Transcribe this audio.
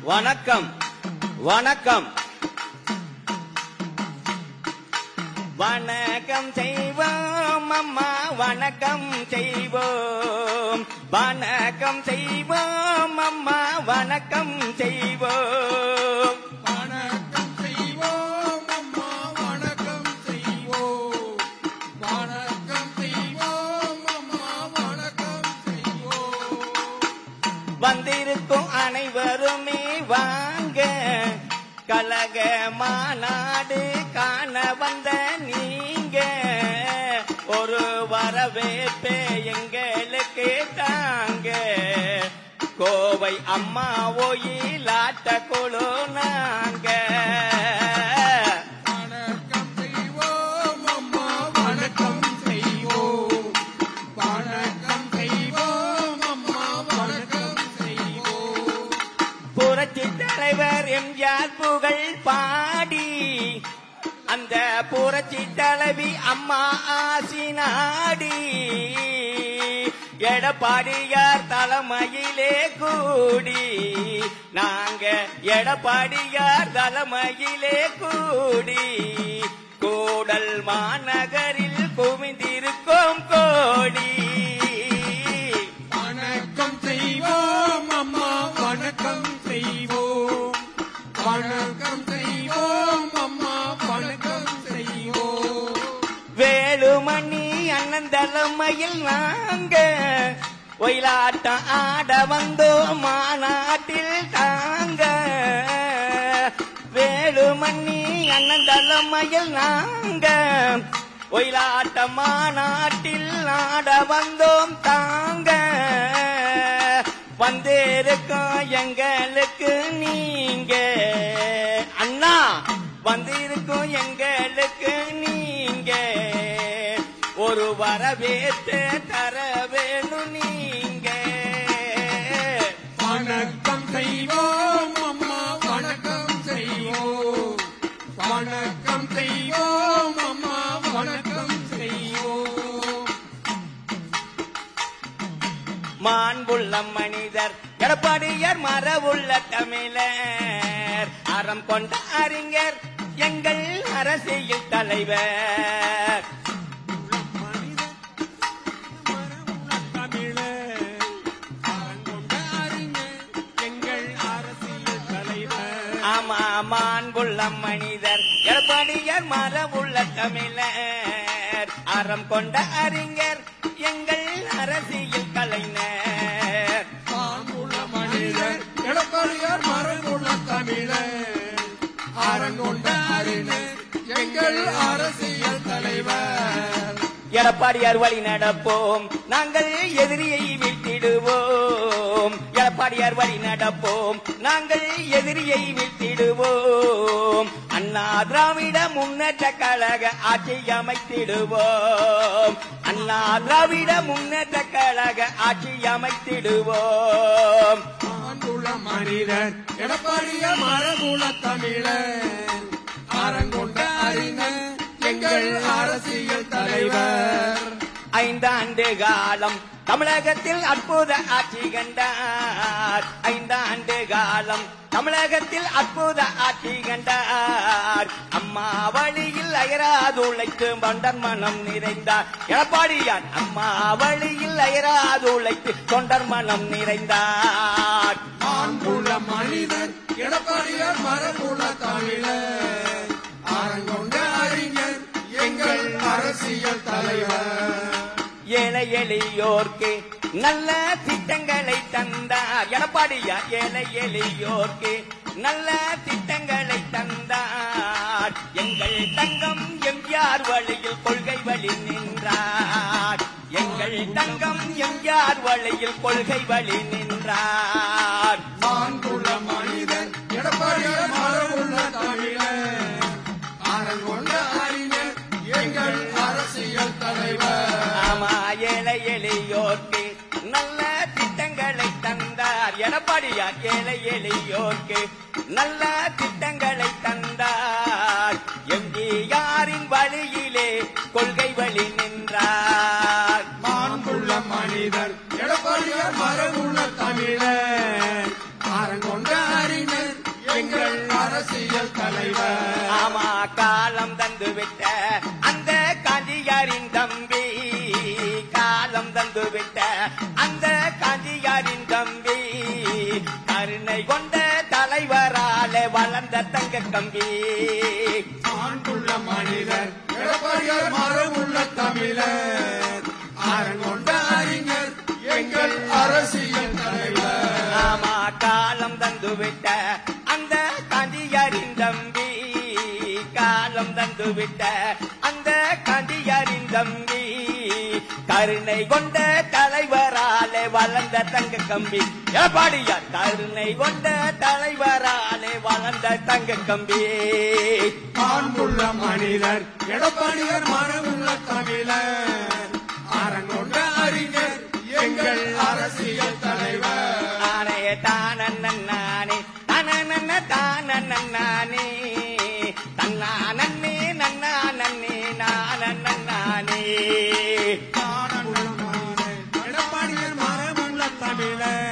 வணக்கம் வணக்கம் வணக்கம் செய்வோம் அம்மா வணக்கம் செய்வோம் வணக்கம் செய்வோம் அம்மா வணக்கம் செய்வோம் வணக்கம் செய்வோம் அம்மா வணக்கம் செய்வோம் வணக்கம் செய்வோம் அம்மா வணக்கம் செய்வோம் வந்திருக்கும் அனைவருமே வாங்க கழக மாநாடு காண வந்த நீங்க ஒரு வரவேற்பே எங்களுக்கு தாங்க கோவை அம்மா ஓயிலாட்ட குழு நாங்க வணக்கம் செய்வோம் அம்மா வணக்கம் செய்வோம் வணக்கம் செய்வோம் அம்மா வணக்கம் செய்வோம் புரட்சி தலைவர் எம்ஜிஆர் புகழ் பாடி அந்த புரட்சி தலைவி அம்மா ஆசி நாடி எடப்பாடியார் தலைமையிலே கூடி நாங்க எடப்பாடியார் தலைமையிலே கூடி கூடல் மாநகரில் குவிந்திருக்கோம் கோடி வணக்கம் செய்வோம் அம்மா வணக்கம் செய்வோம் வணக்கம் செய்வோம் அம்மா வணக்கம் செய்வோம் வேலுமணி அண்ணன் தலைமையில் நாங்க ஒயிலாட்டம் ஆட வந்தோம் மாநாட்டில் தாங்க வேலுமணி அண்ணன் தலைமையில் நாங்க ஒயிலாட்ட மாநாட்டில் ஆட வந்தோம் தாங்க வந்திருக்கோம் எங்களுக்கு நீங்க அண்ணா வந்திருக்கோம் எங்களுக்கு நீங்க ஒரு வரவேற்று தர வேணும் நீங்க வணக்கம் செய்வோம் அம்மா வணக்கம் செய்வோம் வணக்கம் செய்வோம் அம்மா வணக்கம் செய்வோம் மாண்புள்ள மனிதர் எடப்பாடியார் மரபுள்ள தமிழர் அறம் கொண்ட அறிஞர் எங்கள் அரசியல் தலைவர் ஆமா மாண்புள்ள மனிதர் எடப்பாடியார் மரபுள்ள தமிழர் அறம் கொண்ட அறிஞர் எங்கள் அரசியல் கலைஞர் எடப்பாடியார் மரபுள்ள தமிழர் அரங்கொண்ட அறிஞர் எங்கள் அரசியல் தலைவர் எடப்பாடியார் வழி நடப்போம் நாங்கள் எதிரியை வீழ்த்திடுவோம் எடப்பாடியார் வழி நடப்போம் நாங்கள் எதிரியை வீழ்த்திடுவோம் அண்ணா திராவிட முன்னேற்ற கழக ஆட்சி அமைத்திடுவோம் அண்ணா திராவிட முன்னேற்ற கழக ஆட்சி அமைத்திடுவோம் ஆண்டுள்ள மனிதர் எடப்பாடியார் மரபுள்ள தமிழர் அரங்கொண்ட அறிஞர் எங்கள் அரசியல் தலைவர் ஐந்தாண்டு காலம் தமிழகத்தில் அற்புத ஆட்சி கண்டார் ஐந்தாண்டு காலம் தமிழகத்தில் அற்புத ஆட்சி கண்டார் அம்மா வழியில் அயராது உழைத்து தொண்டர் மனம் நிறைந்தார் எடப்பாடியார் அம்மா வழியில் அயராது உழைத்து தொண்டர் மனம் நிறைந்தார் ஆண்டுள்ள மனிதர் எடப்பாடியார் மரபுள்ள தமிழர் அரங்கொண்ட அறிஞர் எங்கள் அரசியல் தலைவர் ஏழை எளியோர்க்கு நல்ல திட்டங்களை தந்தார் எடப்பாடியார் ஏழை எளியோர்க்கு நல்ல திட்டங்களை தந்தார் எங்கள் தங்கம் எம்ஜிஆர் வழியில் கொள்கை வழி நின்றார் எங்கள் தங்கம் எம்ஜிஆர் வழியில் கொள்கை வழி நின்றார் மாண்புள்ள மனிதன் எடப்பாடியார் மரபுள்ள தமிழர் அரங்கொண்ட அறிஞர் எங்கள் அரசியல் தலைவர் ஆமா ஏழை எளியோர்க்கு நல்ல திட்டங்களை தந்தார் எடப்பாடியார் ஏழை எளியோர்க்கு நல்ல திட்டங்களை தந்தார் எம்ஜிஆரின் வழியிலே கொள்கை வழி நின்றார் மாண்புள்ள மனிதர் எடப்பாடியார் மரபுள்ள தமிழர் அரங்கொண்ட அறிஞர் கருணை கொண்ட தலைவராலே வளர்ந்த தங்க கம்பி மாண்புள்ள மனிதர் எடப்பாடியார் மரபுள்ள தமிழர் ஆரங்கொண்ட அறிஞர் எங்கள் அரசியல் தலைவர் ஆமா காலம் தந்து விட்ட அந்த காந்தியாரின் தம்பி காலம் தந்து விட்ட அந்த காந்தியாரின் தம்பி கருணை கொண்ட தலைவராலே வளர்ந்த தங்க கம்பி எடப்பாடியார் கருணை கொண்ட தலைவராலே வளர்ந்த தங்க கம்பி மாண்புள்ள மனிதர் எடப்பாடியார் மரபுள்ள தமிழர் ஆரங்கொண்ட அறிஞர் எங்கள் அரசியல் தலைவர் நானே தானே தானே தானே தன்னா நன்னே நன்னா நன்னே நானே மாண்புள்ள மனிதர் எடப்பாடியார் மரபுள்ள தமிழர்